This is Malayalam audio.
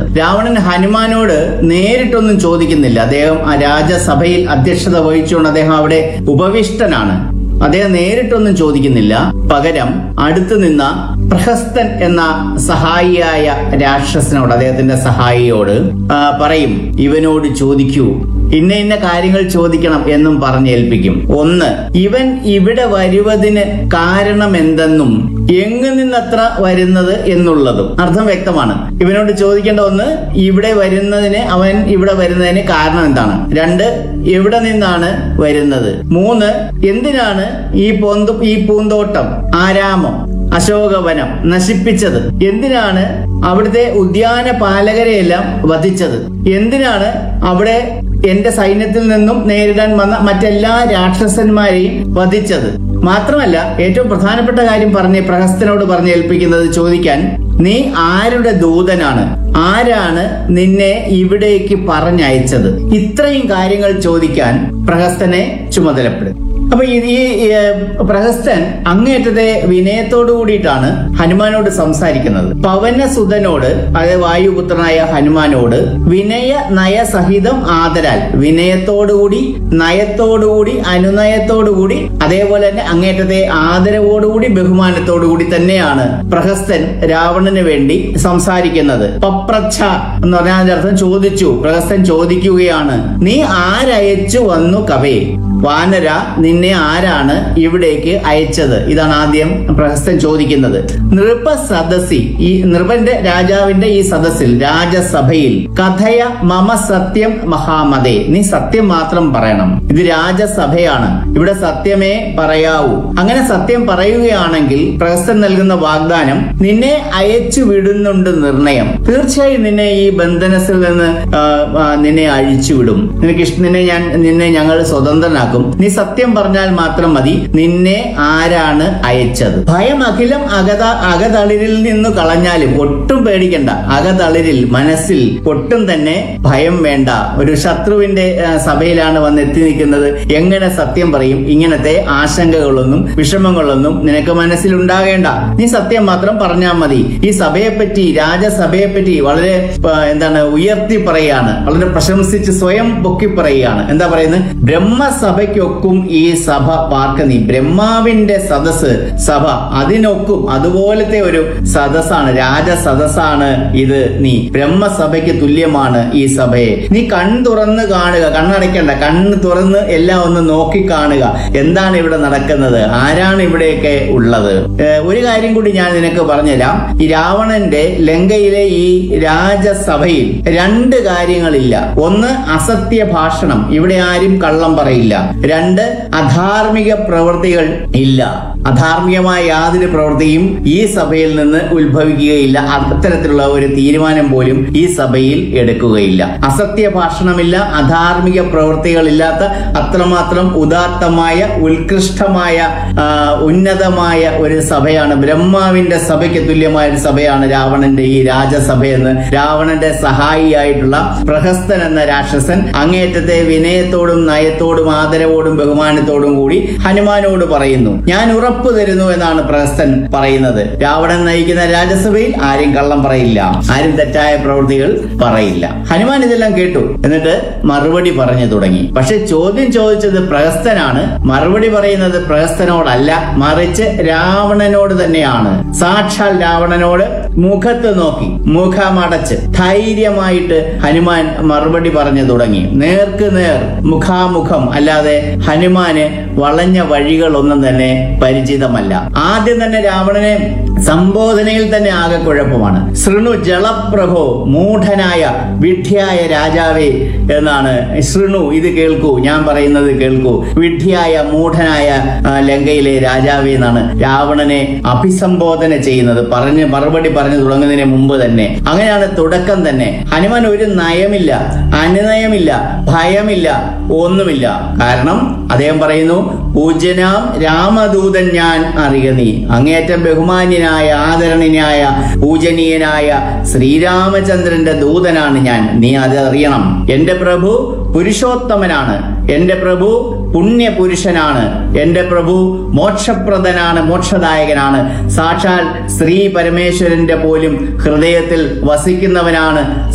രാവണൻ ഹനുമാനോട് നേരിട്ടൊന്നും ചോദിക്കുന്നില്ല അദ്ദേഹം ആ രാജസഭയിൽ അധ്യക്ഷത വഹിച്ചുകൊണ്ട് അദ്ദേഹം അവിടെ ഉപവിഷ്ടനാണ് അദ്ദേഹം നേരിട്ടൊന്നും ചോദിക്കുന്നില്ല പകരം അടുത്തു നിന്ന പ്രഹസ്തൻ എന്ന സഹായിയായ രാക്ഷസനോട് അദ്ദേഹത്തിന്റെ സഹായിയോട് ആ, പറയും ഇവനോട് ചോദിക്കൂ ഇന്ന ഇന്ന കാര്യങ്ങൾ ചോദിക്കണം എന്നും പറഞ്ഞേൽപ്പിക്കും ഒന്ന് ഇവൻ ഇവിടെ വരുവതിന് കാരണം എന്തെന്നും എങ്ങു നിന്നത്ര വരുന്നത് എന്നുള്ളതും അർത്ഥം വ്യക്തമാണ് ഇവനോട് ചോദിക്കേണ്ട ഒന്ന് ഇവിടെ വരുന്നതിന് അവൻ ഇവിടെ വരുന്നതിന് കാരണം എന്താണ് രണ്ട് എവിടെ നിന്നാണ് വരുന്നത് മൂന്ന് എന്തിനാണ് ഈ പൊന്തു ഈ പൂന്തോട്ടം ആരാമം അശോകവനം നശിപ്പിച്ചത് എന്തിനാണ് അവിടുത്തെ ഉദ്യാന പാലകരെയെല്ലാം വധിച്ചത് എന്തിനാണ് അവിടെ എന്റെ സൈന്യത്തിൽ നിന്നും നേരിടാൻ വന്ന മറ്റെല്ലാ രാക്ഷസന്മാരെയും വധിച്ചത് മാത്രമല്ല ഏറ്റവും പ്രധാനപ്പെട്ട കാര്യം പറഞ്ഞ് പ്രഹസ്തനോട് പറഞ്ഞ് ഏൽപ്പിക്കുന്നത് ചോദിക്കാൻ നീ ആരുടെ ദൂതനാണ് ആരാണ് നിന്നെ ഇവിടേക്ക് പറഞ്ഞയച്ചത് ഇത്രയും കാര്യങ്ങൾ ചോദിക്കാൻ പ്രഹസ്തനെ ചുമതലപ്പെടും അപ്പൊ ഈ ഈ, ഏ, പ്രഹസ്തൻ അങ്ങേറ്റത്തെ വിനയത്തോടു കൂടിയിട്ടാണ് ഹനുമാനോട് സംസാരിക്കുന്നത് പവനസുതനോട് അതായത് വായുപുത്രനായ ഹനുമാനോട് വിനയ നയസഹിതം ആദരാൽ വിനയത്തോടുകൂടി നയത്തോടുകൂടി അനുനയത്തോടുകൂടി അതേപോലെ തന്നെ അങ്ങേറ്റത്തെ ആദരവോടുകൂടി ബഹുമാനത്തോടുകൂടി തന്നെയാണ് പ്രഹസ്തൻ രാവണന് വേണ്ടി സംസാരിക്കുന്നത് പപ്രച്ഛ എന്ന് പറഞ്ഞാൽ അതിന്റെ അർത്ഥം ചോദിച്ചു പ്രഹസ്തൻ ചോദിക്കുകയാണ് നീ ആരയച്ചു വന്നു കവേ വാനര നിന്നെ ആരാണ് ഇവിടേക്ക് അയച്ചത് ഇതാണ് ആദ്യം പ്രഹസ്തൻ ചോദിക്കുന്നത് നൃപ സദസ്സി ഈ നൃപന്റെ രാജാവിന്റെ ഈ സദസ്സിൽ രാജസഭയിൽ കഥയ മമ സത്യം മഹാമതേ നീ സത്യം മാത്രം പറയണം ഇത് രാജസഭയാണ് ഇവിടെ സത്യമേ പറയാവൂ അങ്ങനെ സത്യം പറയുകയാണെങ്കിൽ പ്രഹസ്തൻ നൽകുന്ന വാഗ്ദാനം നിന്നെ അയച്ചു വിടുന്നുണ്ട് നിർണയം തീർച്ചയായും നിന്നെ ഈ ബന്ധനത്തിൽ നിന്ന് ആ, ആ, നിന്നെ അഴിച്ചുവിടും നിനക്ക് ഇഷ്ട നിന്നെ ഞാൻ നിന്നെ ഞങ്ങൾ സ്വതന്ത്രനാക്കും നീ സത്യം പറഞ്ഞാൽ മാത്രം മതി നിന്നെ ആരാണ് അയച്ചത് ഭയം അഖിലം അകത അകതളിരിൽ നിന്ന് കളഞ്ഞാലും ഒട്ടും പേടിക്കണ്ട അകതളിരിൽ മനസ്സിൽ ഒട്ടും തന്നെ ഭയം വേണ്ട ഒരു ശത്രുവിന്റെ ആ, സഭയിലാണ് വന്ന് എത്തി നിൽക്കുന്നത് എങ്ങനെ സത്യം പറയും ഇങ്ങനത്തെ ആശങ്കകളൊന്നും വിഷമങ്ങളൊന്നും നിനക്ക് മനസ്സിൽ ഉണ്ടാകേണ്ട നീ സത്യം മാത്രം പറഞ്ഞാൽ മതി ഈ സഭയെപ്പറ്റി രാജസഭയെപ്പറ്റി വളരെ ആ, എന്താണ് ഉയർത്തി പറയുകയാണ് വളരെ പ്രശംസിച്ച് സ്വയം പൊക്കി പറയുകയാണ് എന്താ പറയുന്നത് ബ്രഹ്മസഭയ്ക്കൊക്കും ഈ സഭ പാർക്ക നീ ബ്രഹ്മാവിന്റെ സദസ് സഭ അതിനൊക്കും അതുപോലത്തെ ഒരു സദസ്സാണ് രാജസദസ്സാണ് ഇത് നീ ബ്രഹ്മസഭയ്ക്ക് തുല്യമാണ് ഈ സഭയെ നീ കൺ തുറന്ന് കാണുക കണ്ണടയ്ക്കണ്ട കണ്ണ് തുറന്ന് എല്ലാം ഒന്ന് നോക്കി കാണുക എന്താണ് ഇവിടെ നടക്കുന്നത് ആരാണ് ഇവിടെയൊക്കെ ഉള്ളത് ഏഹ് ഒരു കാര്യം കൂടി ഞാൻ നിനക്ക് പറഞ്ഞുതരാം ഈ രാവണന്റെ ലങ്കയിലെ ഈ രാജസഭയിൽ രണ്ട് കാര്യങ്ങളില്ല ഒന്ന് അസത്യ ഭാഷണം ഇവിടെ ആരും കള്ളം പറയില്ല രണ്ട് അധാർമിക പ്രവൃത്തികൾ ഇല്ല അധാർമികമായ യാതൊരു പ്രവൃത്തിയും ഈ സഭയിൽ നിന്ന് ഉത്ഭവിക്കുകയില്ല അത്തരത്തിലുള്ള ഒരു തീരുമാനം പോലും ഈ സഭയിൽ എടുക്കുകയില്ല അസത്യ ഭാഷണമില്ല അധാർമിക പ്രവൃത്തികളില്ലാത്ത അത്രമാത്രം ഉദാത്തമായ ഉത്കൃഷ്ടമായ ആ, ഉന്നതമായ ഒരു സഭയാണ് ബ്രഹ്മാവിന്റെ സഭയ്ക്ക് തുല്യമായ ഒരു സഭയാണ് രാവണന്റെ ഈ രാജസഭയെന്ന് രാവണന്റെ സഹായിയായിട്ടുള്ള പ്രഹസ്തൻ എന്ന രാക്ഷസൻ അങ്ങേറ്റത്തെ വിനയത്തോടും നയത്തോടും ആദരവോടും ബഹുമാനത്തോടും കൂടി ഹനുമാനോട് പറയുന്നു ഞാൻ ഉറപ്പു തരുന്നു എന്നാണ് പ്രഹസ്തൻ പറയുന്നത് രാവണൻ നയിക്കുന്ന രാജസഭയിൽ ആരും കള്ളം പറയില്ല ആരും തെറ്റായ പ്രവൃത്തികൾ പറയില്ല ഹനുമാൻ ഇതെല്ലാം കേട്ടു എന്നിട്ട് മറുപടി പറഞ്ഞു തുടങ്ങി പക്ഷെ ചോദ്യം ചോദിച്ചത് പ്രഹസ്തനാണ് മറുപടി പറയുന്നത് പ്രഹസ്തനോടല്ല മറിച്ച് രാവണനോട് തന്നെയാണ് സാക്ഷാൽ രാവണനോട് മുഖത്ത് നോക്കി മുഖമടച്ച് ധൈര്യമായിട്ട് ഹനുമാൻ മറുപടി പറഞ്ഞു തുടങ്ങി നേർക്ക് നേർ മുഖാമുഖം അല്ലാതെ ഹനുമാന് വളഞ്ഞ വഴികളൊന്നും തന്നെ പരിചിതമല്ല ആദ്യം തന്നെ രാവണനെ സംബോധനയിൽ തന്നെ ആകെ കുഴപ്പമാണ് ശൃണു ജളപ്രഭോ മൂഢനായ വിഡ്ഢിയായ രാജാവേ എന്നാണ് ശൃണു ഇത് കേൾക്കൂ ഞാൻ പറയുന്നത് കേൾക്കൂ വിഡ്ഢിയായ മൂഢനായ ആ, ലങ്കയിലെ രാജാവേ എന്നാണ് രാവണനെ അഭിസംബോധന ചെയ്യുന്നത് പറഞ്ഞ് മറുപടി പറഞ്ഞു തുടങ്ങുന്നതിന് മുമ്പ് തന്നെ അങ്ങനെയാണ് തുടക്കം തന്നെ ഹനുമാൻ ഒരു നയമില്ല അനുനയമില്ല ഭയമില്ല ഒന്നുമില്ല കാരണം അദ്ദേഹം പറയുന്നു പൂജ്യനാം രാമദൂതൻ ഞാൻ അറിയ നീ അങ്ങേറ്റം ബഹുമാന്യനായ ആദരണീയനായ പൂജനീയനായ ശ്രീരാമചന്ദ്രന്റെ ദൂതനാണ് ഞാൻ നീ അത് അറിയണം എന്റെ പ്രഭു പുരുഷോത്തമനാണ് എന്റെ പ്രഭു പുണ്യപുരുഷനാണ് എന്റെ പ്രഭു മോക്ഷപ്രദനാണ് മോക്ഷദായകനാണ് സാക്ഷാൽ ശ്രീ പരമേശ്വരന്റെ പോലും ഹൃദയത്തിൽ വസിക്കുന്നവനാണ്